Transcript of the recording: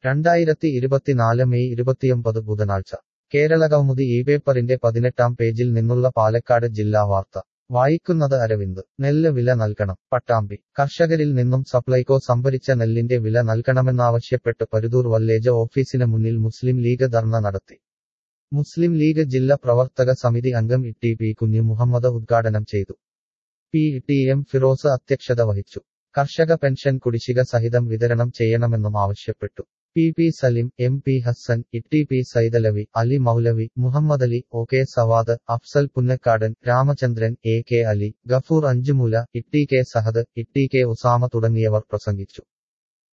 രണ്ടായിരത്തി ഇരുപത്തിനാല് മെയ് ഇരുപത്തിയൊമ്പത് ബുധനാഴ്ച കേരളകൗമുദി ഈ പേപ്പറിന്റെ പതിനെട്ടാം പേജിൽ നിന്നുള്ള പാലക്കാട് ജില്ലാ വാർത്ത വായിക്കുന്നത് അരവിന്ദ് നെല്ല് വില നൽകണം പട്ടാമ്പി കർഷകരിൽ നിന്നും സപ്ലൈകോ സംഭരിച്ച നെല്ലിന്റെ വില നൽകണമെന്നാവശ്യപ്പെട്ട് പരുതൂർ വല്ലേജ് ഓഫീസിന് മുന്നിൽ മുസ്ലിം ലീഗ് ധർണ നടത്തി മുസ്ലിം ലീഗ് ജില്ലാ പ്രവർത്തക സമിതി അംഗം ഇ പി കുഞ്ഞു മുഹമ്മദ് ഉദ്ഘാടനം ചെയ്തു പി ടി എം ഫിറോസ് അധ്യക്ഷത വഹിച്ചു കർഷക പെൻഷൻ കുടിശ്ശിക സഹിതം വിതരണം ചെയ്യണമെന്നും ആവശ്യപ്പെട്ടു P P Salim M P Hassan E P Saithalavi Ali Moulavi Muhammad Ali O K Savad Afsal Punnakkadan Ramachandran A K Ali Gafoor Anchumoola E K Sahad E K Usama തുടങ്ങിയവർ പ്രസംഗിച്ചു